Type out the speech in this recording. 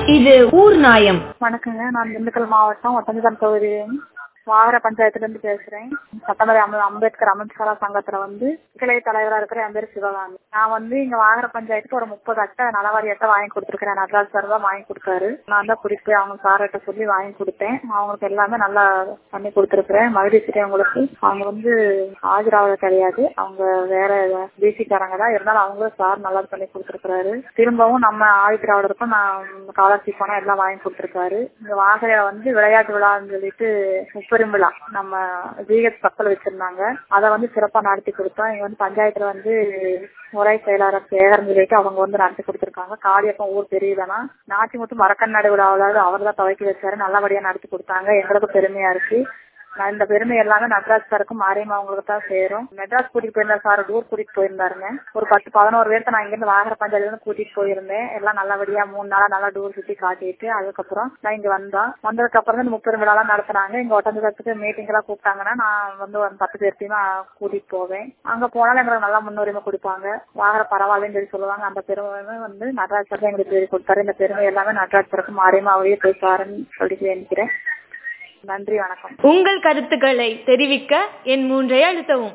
இது ஊர் நாயம் வணக்கங்க நான் திண்டுக்கல் மாவட்டம் ஒட்டஞ்சம் தொகுதி வாகர பஞ்சாயத்துல இருந்து பேசுறேன் சட்டமன்ற அம்ப- அம்பேத்கர் அமைச்சரா சங்கத்துல வந்து கிளை தலைவரா இருக்கிற என் பேர் சிவகாமி நான் வந்து இங்க வாகர பஞ்சாயத்துக்கு ஒரு முப்பது அட்டை நலவாரி அட்டை வாங்கி கொடுத்துருக்கேன் நடராஜ் சார் தான் வாங்கி கொடுத்தாரு நான் தான் குறிப்பு அவங்க சார்கிட்ட சொல்லி வாங்கி கொடுத்தேன் அவங்களுக்கு எல்லாமே நல்லா பண்ணி கொடுத்துருக்கிறேன் மகிழ்ச்சி அவங்களுக்கு அவங்க வந்து ஆஜராவது கிடையாது அவங்க வேற பிசிக்காரங்க தான் இருந்தாலும் அவங்களும் சார் நல்லா பண்ணி கொடுத்துருக்காரு திரும்பவும் நம்ம ஆதித்திராவிடருக்கும் நான் ஸ்காலர்ஷிப் பணம் எல்லாம் வாங்கி கொடுத்துருக்காரு இந்த வாகரையில வந்து விளையாட்டு விழான்னு சொல்லிட்டு முப்பெரும் விழா நம்ம ஜிஹெச் பக்கத்துல வச்சிருந்தாங்க அதை வந்து சிறப்பா நடத்தி கொடுத்தோம் இங்க வந்து பஞ்சாயத்துல வந்து முறை செயலாளர் சேகர்னு சொல்லிட்டு அவங்க வந்து நடத்தி கொடுத்திருக்காங்க காளியப்பன் ஊர் பெரியதானா நாச்சிமுத்து மரக்கன் நடு விழாவில் அவர் தான் துவக்கி வச்சாரு நல்லபடியா நடத்தி கொடுத்தாங்க எங்களுக்கு பெருமையா இருக்கு நான் இந்த பெருமை எல்லாமே நட்ராஜ் சாருக்கும் மாரியம்மா அவங்களுக்கு தான் சேரும் மெட்ராஸ் கூட்டிட்டு போயிருந்தார் சார் டூர் கூட்டிட்டு போயிருந்தாருங்க ஒரு பத்து பதினோரு பேர்த்த நான் இங்கிருந்து வாகர பஞ்சாயத்துல இருந்து கூட்டிட்டு போயிருந்தேன் எல்லாம் நல்லபடியா மூணு நாளா நல்லா டூர் சுத்தி காட்டிட்டு அதுக்கப்புறம் நான் இங்க வந்தோம் வந்ததுக்கு அப்புறம் தான் இந்த முப்பெரும் விழாலாம் நடத்துனாங்க இங்க ஒட்டஞ்சத்துக்கு மீட்டிங் எல்லாம் கூப்பிட்டாங்கன்னா நான் வந்து ஒரு பத்து பேர்த்தையும் நான் கூட்டிட்டு போவேன் அங்க போனாலும் எங்களுக்கு நல்லா முன்னுரிமை கொடுப்பாங்க வாகர பரவாயில்லன்னு சொல்லி சொல்லுவாங்க அந்த பெருமை வந்து நடராஜ் சார் தான் எங்களுக்கு பேர் கொடுத்தாரு இந்த பெருமை எல்லாமே நடராஜ் சாருக்கு மாரியம்மாவையே போய் சாருன்னு சொல்லிட்டு வேண்டிக்கிறேன் நன்றி வணக்கம் உங்கள் கருத்துக்களை தெரிவிக்க என் மூன்றை அழுத்தவும்